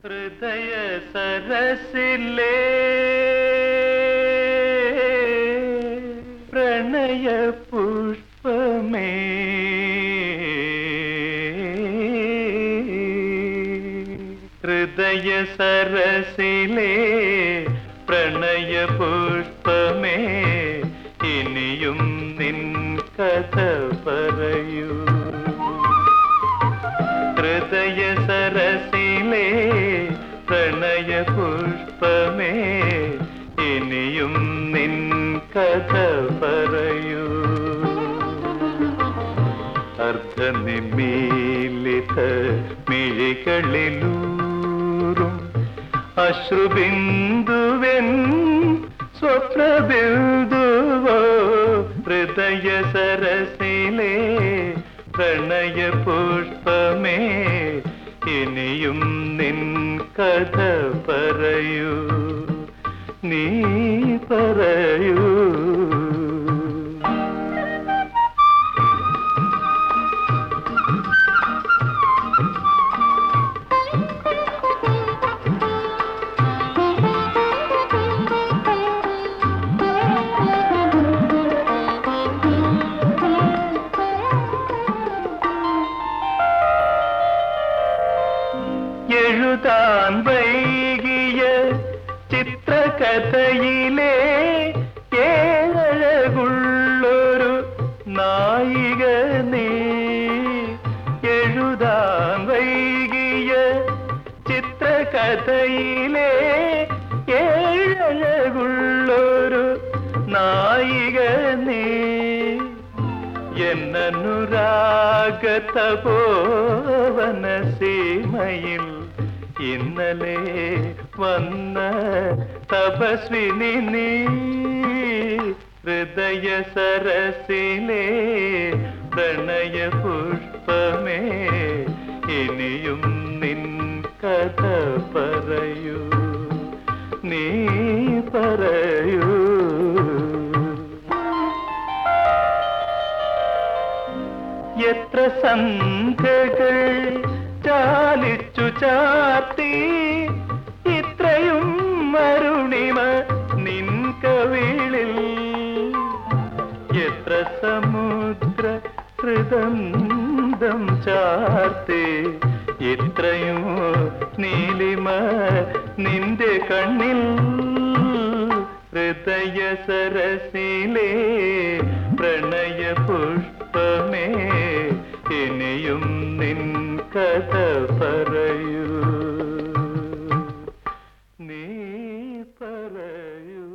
ഹൃദയ സരസിലേ പ്രണയ പുഷ്പമേ ഹൃദയ സരസിലേ പ്രണയ പുഷ്പമേ ഇനിയും നിൻ കഥ പറയൂ ഹൃദയ സരസിലേ പ്രണയ പുഷ്പമേ ഇനിയും നിൻ കഥ പറയൂ അർദ്ധനിമീലിത മിഴികളിലൂറും അശ്രുബിന്ദുവൻ സ്വപ്നബിന്ദുവോ ഹൃദയ സരസിലേ പ്രണയ പുഷ്പമേ ഇനിയും നിൻ കഥ പറയൂ നീ പറയൂ എഴുതാൻ വൈകിയ ചിത്രകഥയിലെ ഏഴകുള്ളൊരു നായിക നീ എഴുതാൻ വൈകിയ ചിത്രകഥയിലെ ഏഴകുള്ളൊരു നായിക നീ എന്നനുരാഗതപോവന സീമയിൽ ഇന്നലെ വന്ന തപസ്വിനി നീ ഹൃദയ സരസിലെ പ്രണയ പുഷ്പമേ ഇനിയും നിൻ കഥ പറയൂ നീ പറയൂ എത്ര സന്ധ്യകൾ ചാലിച്ചു ചാത്തി ഇത്രയും മരുണിമ നിൻ കവിളിൽ എത്ര സമുദ്ര ഹൃദന്തം ചാർത്തി ഇത്രയും നീലിമ നിന്റെ കണ്ണിൽ ഹൃദയ സരസിലേ പ്രണയ പുഷ്പമേ ഇനിയും നിൻ കഥ പറയൂ നീ പറയൂ